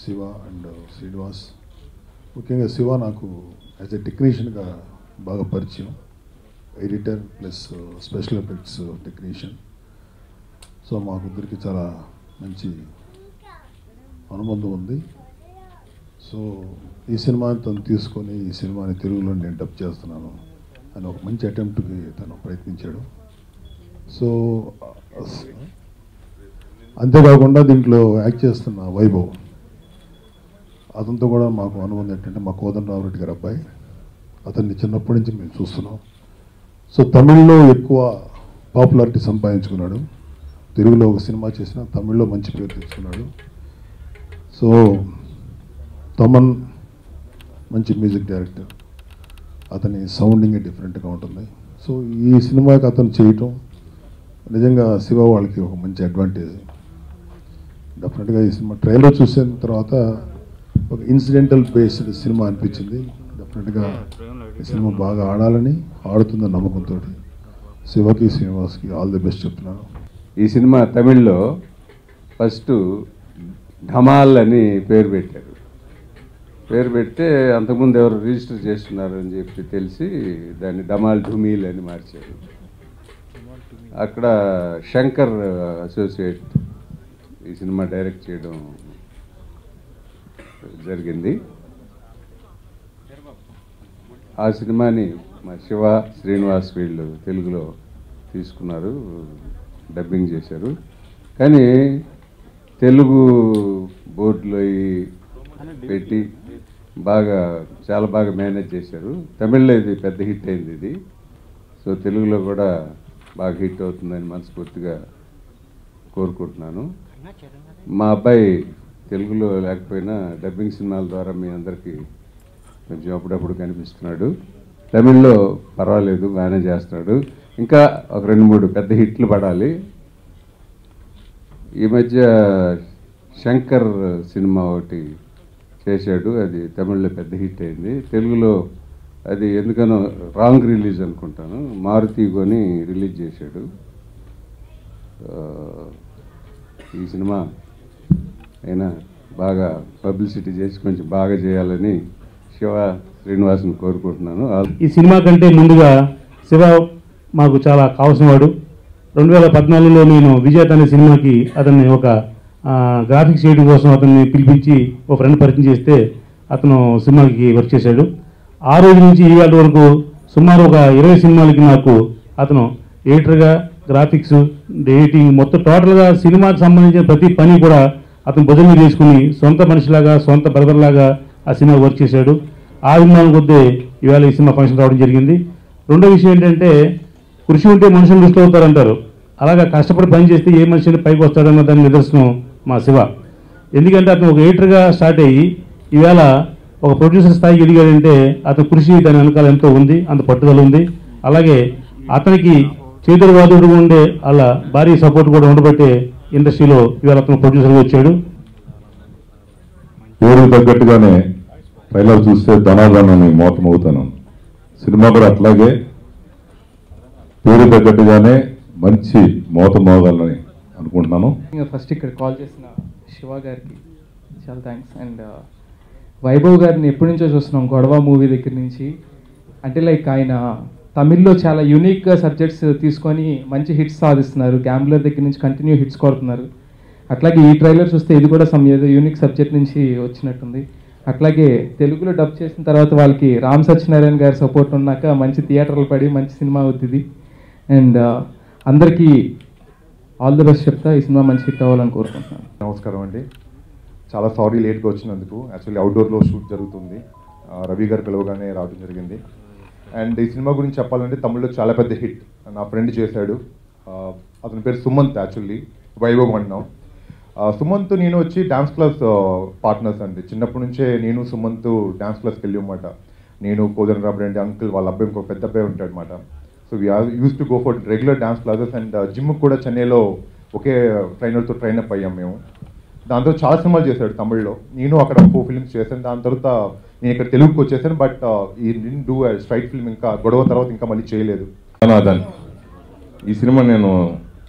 Shiva and Srinivas ముఖ్యంగా శివ నాకు as a టెక్నీషియన్గా బాగా పరిచయం editor plus special effects technician so మాకు ఇద్దరికి చాలా మంచి అనుబంధం ఉంది సో ఈ సినిమాని తను తీసుకొని ఈ సినిమాని తెలుగులో నేను డబ్ చేస్తున్నాను అని ఒక మంచి అటెంప్ట్కి తను ప్రయత్నించాడు సో అంతేకాకుండా దీంట్లో యాక్ట్ చేస్తున్న వైభవ్ అతనితో కూడా మాకు అనుబంధం ఏంటంటే మా కోదండరావు రెడ్డి గారి అబ్బాయి అతన్ని చిన్నప్పటి నుంచి మేము చూస్తున్నాం సో తమిళ్లో ఎక్కువ పాపులారిటీ సంపాదించుకున్నాడు తెలుగులో ఒక సినిమా చేసిన తమిళ్లో మంచి పేరు తెచ్చుకున్నాడు సో తమన్ మంచి మ్యూజిక్ డైరెక్టర్ అతని సౌండింగ్ డిఫరెంట్గా ఉంటుంది సో ఈ సినిమాకి అతను చేయటం నిజంగా శివ వాళ్ళకి ఒక మంచి అడ్వాంటేజ్ డెఫినెట్గా ఈ సినిమా ట్రైలర్ చూసిన తర్వాత ఒక ఇన్సిడెంటల్ బేస్డ్ సినిమా అనిపించింది డెఫినెట్గా ఈ సినిమా బాగా ఆడాలని ఆడుతుందని నమ్మకంతో శివకి శ్రీనివాస్కి ఆల్ ది బెస్ట్ చెప్తున్నాను ఈ సినిమా తమిళ్లో ఫస్ట్ ఢమాల్ అని పేరు పెట్టారు పేరు పెడితే అంతకుముందు ఎవరు రిజిస్టర్ చేస్తున్నారు అని చెప్పి తెలిసి దాన్ని డమాల్ ఢుమీల్ అని మార్చారు అక్కడ శంకర్ అసోసియేట్ ఈ సినిమా డైరెక్ట్ చేయడం జరిగింది ఆ సినిమాని మా శివ శ్రీనివాస్ వీళ్ళు తెలుగులో తీసుకున్నారు డబ్బింగ్ చేశారు కానీ తెలుగు బోర్డులో ఈ పెట్టి బాగా చాలా బాగా మేనేజ్ చేశారు తమిళ్లో ఇది పెద్ద హిట్ అయింది ఇది సో తెలుగులో కూడా బాగా హిట్ అవుతుందని మనస్ఫూర్తిగా కోరుకుంటున్నాను మా అబ్బాయి తెలుగులో లేకపోయినా డబ్బింగ్ సినిమాల ద్వారా మీ అందరికీ కొంచెం అప్పుడప్పుడు కనిపిస్తున్నాడు తమిళ్లో పర్వాలేదు బాగానే చేస్తున్నాడు ఇంకా ఒక రెండు మూడు పెద్ద హిట్లు పడాలి ఈ మధ్య శంకర్ సినిమా ఒకటి చేశాడు అది తమిళ్లో పెద్ద హిట్ అయింది తెలుగులో అది ఎందుకనో రాంగ్ రిలీజ్ అనుకుంటాను మారుతి కొని రిలీజ్ చేశాడు ఆ, ఈ సినిమా అయినా బాగా పబ్లిసిటీ చేసి కొంచెం బాగా చేయాలని శివ శ్రీనివాస్ని కోరుకుంటున్నాను ఆల్ ఈ సినిమా కంటే ముందుగా శివ మాకు చాలా కావాల్సిన వాడు రెండు వేల పద్నాలుగులో నేను విజేత అనే సినిమాకి అతన్ని ఒక గ్రాఫిక్స్ చేయడం కోసం అతన్ని పిలిపించి ఒక ఫ్రెండ్ పరిచయం చేస్తే అతను సినిమాకి వర్క్ చేశాడు ఆ రోజు నుంచి ఈ వేళ వరకు సుమారు ఒక ఇరవై సినిమాలకి నాకు అతను ఎడిటర్గా గ్రాఫిక్స్ ఎడిటింగ్ మొత్తం టోటల్గా సినిమాకి సంబంధించిన ప్రతి పని కూడా అతను భుజం మీద తీసుకుని సొంత మనిషిలాగా సొంత బ్రదర్ లాగా ఆ సినిమా వర్క్ చేశాడు ఆ అభిమానం కొద్దీ ఈవేళ ఈ సినిమా ఫంక్షన్ రావడం జరిగింది రెండో విషయం ఏంటంటే కృషి ఉంటే మనుషులు దృష్టి అవుతారంటారు అలాగా కష్టపడి పని చేస్తే ఏ మనిషిని పైకి వస్తాడన్న దాని నిదర్శనం మా శివ ఎందుకంటే అతను ఒక ఎడిటర్గా స్టార్ట్ అయ్యి ఈవేళ ఒక ప్రొడ్యూసర్ స్థాయికి ఎదిగాడంటే అతని కృషి దాని వెనకాల ఎంతో ఉంది అంత పట్టుదల ఉంది అలాగే అతనికి చేతుల వాదుడు ఉండే అలా భారీ సపోర్ట్ కూడా ఉండబట్టే ఇండస్ట్రీలో ఇవాళ అతను ప్రొడ్యూసర్గా వచ్చాడు పేరు తగ్గట్టుగానే ట్రైలర్ చూస్తే ధనాధనని మోతమవుతాను సినిమా కూడా అట్లాగే పేరు తగ్గట్టుగానే మంచి మోత మోగాలని అనుకుంటున్నాను ఇంకా ఫస్ట్ ఇక్కడ కాల్ చేసిన శివ గారికి చాలా థ్యాంక్స్ అండ్ వైభవ్ గారిని ఎప్పటి నుంచో చూస్తున్నాం గొడవ మూవీ దగ్గర నుంచి అంటే లైక్ ఆయన తమిళ్లో చాలా యూనిక్ సబ్జెక్ట్స్ తీసుకొని మంచి హిట్స్ సాధిస్తున్నారు గ్యాంబ్లర్ దగ్గర నుంచి కంటిన్యూ హిట్స్ కొడుతున్నారు అట్లాగే ఈ ట్రైలర్ చూస్తే ఇది కూడా సమ్ ఏదో యూనిక్ సబ్జెక్ట్ నుంచి వచ్చినట్టుంది అట్లాగే తెలుగులో డబ్ చేసిన తర్వాత వాళ్ళకి రామ్ సత్యనారాయణ గారి సపోర్ట్ ఉన్నాక మంచి థియేటర్లు పడి మంచి సినిమా అవుతుంది అండ్ అందరికీ ఆల్ ది బెస్ట్ చెప్తా ఈ సినిమా మంచి హిట్ అవ్వాలని కోరుకుంటున్నాను నమస్కారం అండి చాలా సారీ లేట్గా వచ్చినందుకు యాక్చువల్లీ అవుట్డోర్లో షూట్ జరుగుతుంది ఆ, రవి గారు పిలవగానే రావడం జరిగింది అండ్ ఈ సినిమా గురించి చెప్పాలంటే తమిళ్లో చాలా పెద్ద హిట్ నా ఫ్రెండ్ చేశాడు ఆ, అతని పేరు సుమంత్ యాక్చువల్లీ వైభవ్ అంటున్నాం ఆ, సుమంత్ నేను వచ్చి డాన్స్ క్లాస్ పార్ట్నర్స్ అండి చిన్నప్పటి నుంచే నేను సుమంత్ డాన్స్ క్లాస్కి వెళ్ళి అనమాట నేను కోదన్ రాబరెడ్డి అంకుల్ వాళ్ళ అబ్బాయి ఇంకో పెద్ద అబ్బాయి ఉంటాడు అనమాట so we used to go for regular dance classes and gym కూడా చెన్నైలో ఒకే ట్రైనర్తో ట్రైన్ అప్ అయ్యాం మేము దాంతో చాలా సినిమాలు చేశాడు తమిళ్లో నేను అక్కడ ఫోర్ ఫిల్మ్స్ చేశాను దాని తర్వాత నేను ఇక్కడ తెలుగుకి వచ్చేసాను బట్ ఈ నిన్ డూ స్ట్రైట్ ఫిల్మ్ ఇంకా గొడవ తర్వాత ఇంకా మళ్ళీ చేయలేదు ధనాధన్ ఈ సినిమా నేను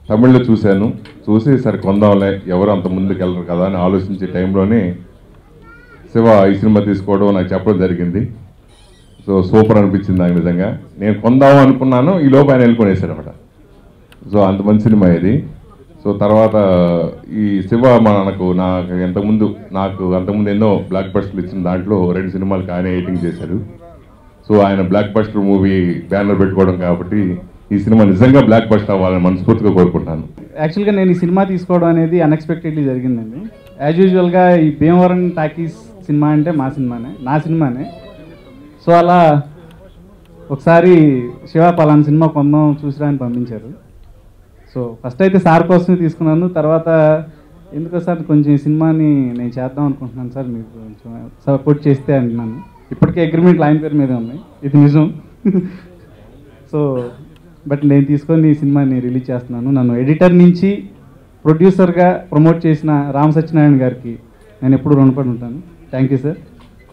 తమిళ్లో చూశాను చూసి సరే కొందాంలే ఎవరు అంత ముందుకు వెళ్ళరు కదా అని ఆలోచించే టైంలోనే శివ ఈ సినిమా తీసుకోవడం నాకు చెప్పడం జరిగింది సో సూపర్ అనిపించింది నాకు నిజంగా నేను కొందాం అనుకున్నాను ఈ లోపు ఆయన వెళ్ళుకునేసాడు అనమాట సో అంత మంచి సినిమా ఇది సో తర్వాత ఈ శివ మనకు నాకు ఎంతకుముందు నాకు అంతకుముందు ఎన్నో బ్లాక్ బస్టర్లు ఇచ్చిన దాంట్లో రెండు సినిమాలకు ఆయన ఎడిటింగ్ చేశారు సో ఆయన బ్లాక్ బస్టర్ మూవీ బ్యానర్ పెట్టుకోవడం కాబట్టి ఈ సినిమా నిజంగా బ్లాక్ బస్టర్ అవ్వాలని మనస్ఫూర్తిగా కోరుకుంటున్నాను యాక్చువల్గా నేను ఈ సినిమా తీసుకోవడం అనేది అన్ఎక్స్పెక్టెడ్లీ జరిగిందండి యాజ్ యూజువల్గా ఈ భీమవరం టాకీస్ సినిమా అంటే మా సినిమానే నా సినిమానే సో అలా ఒకసారి శివ పలానా సినిమా కొందాం చూసిరా అని పంపించారు సో ఫస్ట్ అయితే సార్ కోసమే తీసుకున్నాను తర్వాత ఎందుకో సార్ కొంచెం ఈ సినిమాని నేను చేద్దాం అనుకుంటున్నాను సార్ మీకు కొంచెం సపోర్ట్ చేస్తే అంటున్నాను ఇప్పటికే అగ్రిమెంట్ లైన్ పేరు మీదే ఉంది ఇది నిజం సో బట్ నేను తీసుకొని ఈ సినిమాని రిలీజ్ చేస్తున్నాను నన్ను ఎడిటర్ నుంచి ప్రొడ్యూసర్గా ప్రమోట్ చేసిన రామ్ సత్యనారాయణ గారికి నేను ఎప్పుడు రుణపడి ఉంటాను థ్యాంక్ యూ సార్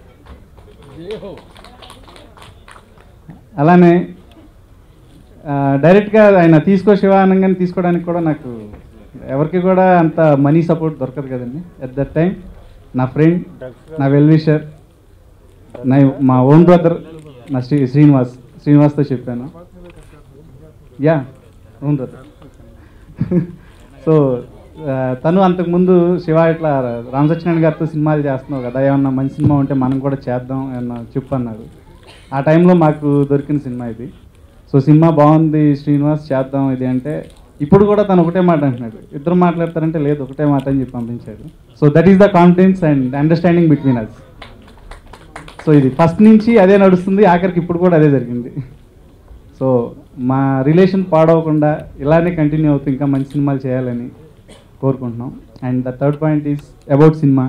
అలానే ఆ, డైరెక్ట్గా ఆయన తీసుకో శివ అనగానే తీసుకోవడానికి కూడా నాకు ఎవరికి కూడా అంత మనీ సపోర్ట్ దొరకదు కదండి ఎట్ దట్ టైం నా ఫ్రెండ్ నా వెల్ విషర్ నా మా ఓన్ బ్రదర్ నా శ్రీ శ్రీనివాస్ శ్రీనివాస్తో చెప్పాను యా ఓన్ బ్రదర్ సో ఆ, తను అంతకుముందు శివ ఇట్లా రామ్ సత్యనారాయణ గారితో సినిమాలు చేస్తున్నావు కదా ఏమన్నా మంచి సినిమా ఉంటే మనం కూడా చేద్దాం ఏమన్నా చెప్పు అన్నారు ఆ టైంలో మాకు దొరికిన సినిమా ఇది సో సినిమా బాగుంది శ్రీనివాస్ చేద్దాం ఇది అంటే ఇప్పుడు కూడా తను ఒకటే మాట అంటున్నాడు ఇద్దరు మాట్లాడతారంటే లేదు ఒకటే మాట అని చెప్పి పంపించాడు so that is the confidence and understanding between us so ఇది ఫస్ట్ నుంచి అదే నడుస్తుంది ఆఖరికి ఇప్పుడు కూడా అదే జరిగింది సో మా రిలేషన్ పాడవకుండా ఇలానే కంటిన్యూ అవుతూ ఇంకా మంచి సినిమాలు చేయాలని కోరుకుంటున్నాం and the third point is about సినిమా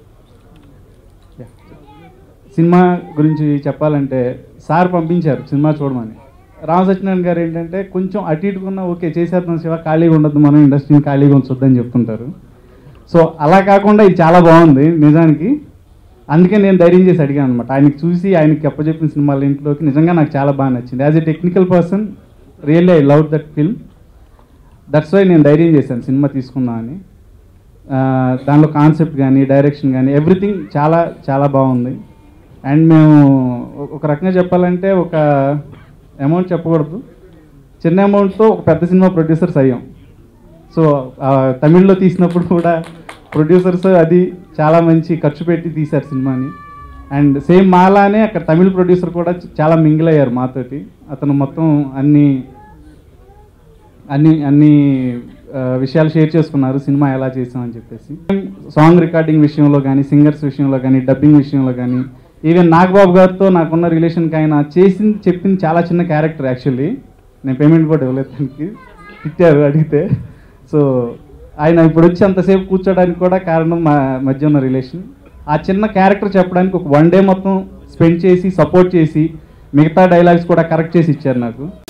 Yeah. సినిమా గురించి చెప్పాలంటే సార్ పంపించారు సినిమా చూడమని రామ సత్యనారాయణ గారు ఏంటంటే కొంచెం అటు ఇటుకున్నా ఓకే చేసేద్దాం శివ ఖాళీగా ఉండొద్దు మనం ఇండస్ట్రీని ఖాళీగా ఉంచొద్దని చెప్తుంటారు సో అలా కాకుండా ఇది చాలా బాగుంది నిజానికి అందుకే నేను ధైర్యం చేసి అడిగాను అనమాట ఆయనకి చూసి ఆయనకి అప్పచెప్పిన సినిమాల ఇంట్లోకి నిజంగా నాకు చాలా బాగా నచ్చింది as a technical person really I love that film that's why నేను ధైర్యం చేశాను సినిమా తీసుకుందాం అని ఆ, దానిలో కాన్సెప్ట్ కానీ డైరెక్షన్ కానీ ఎవ్రీథింగ్ చాలా చాలా బాగుంది అండ్ మేము ఒక- ఒక రకంగా చెప్పాలంటే ఒక అమౌంట్ చెప్పకూడదు చిన్న అమౌంట్తో ఒక పెద్ద సినిమా ప్రొడ్యూసర్స్ అయ్యాం సో ఆ, తమిళ్లో తీసినప్పుడు కూడా ప్రొడ్యూసర్స్ అది చాలా మంచి ఖర్చు పెట్టి తీశారు సినిమాని అండ్ సేమ్ మాలానే అక్కడ తమిళ ప్రొడ్యూసర్ కూడా చాలా మింగిల్ అయ్యారు మాతోటి అతను మొత్తం అన్ని అన్ని అన్ని ఆ, విషయాలు షేర్ చేసుకున్నారు సినిమా ఎలా చేసామని చెప్పేసి సాంగ్ రికార్డింగ్ విషయంలో కానీ సింగర్స్ విషయంలో కానీ డబ్బింగ్ విషయంలో కానీ ఈవెన్ నాగబాబు గారితో నాకున్న రిలేషన్కి ఆయన చేసింది చెప్పింది చాలా చిన్న క్యారెక్టర్ యాక్చువల్లీ నేను పేమెంట్ కూడా ఇవ్వలేదు దానికి తిట్టారు అడిగితే సో ఆయన ఇప్పుడు వచ్చి అంతసేపు కూర్చోడానికి కూడా కారణం మా మధ్య ఉన్న రిలేషన్ ఆ చిన్న క్యారెక్టర్ చెప్పడానికి ఒక వన్ డే మొత్తం స్పెండ్ చేసి సపోర్ట్ చేసి మిగతా డైలాగ్స్ కూడా కరెక్ట్ చేసి ఇచ్చారు నాకు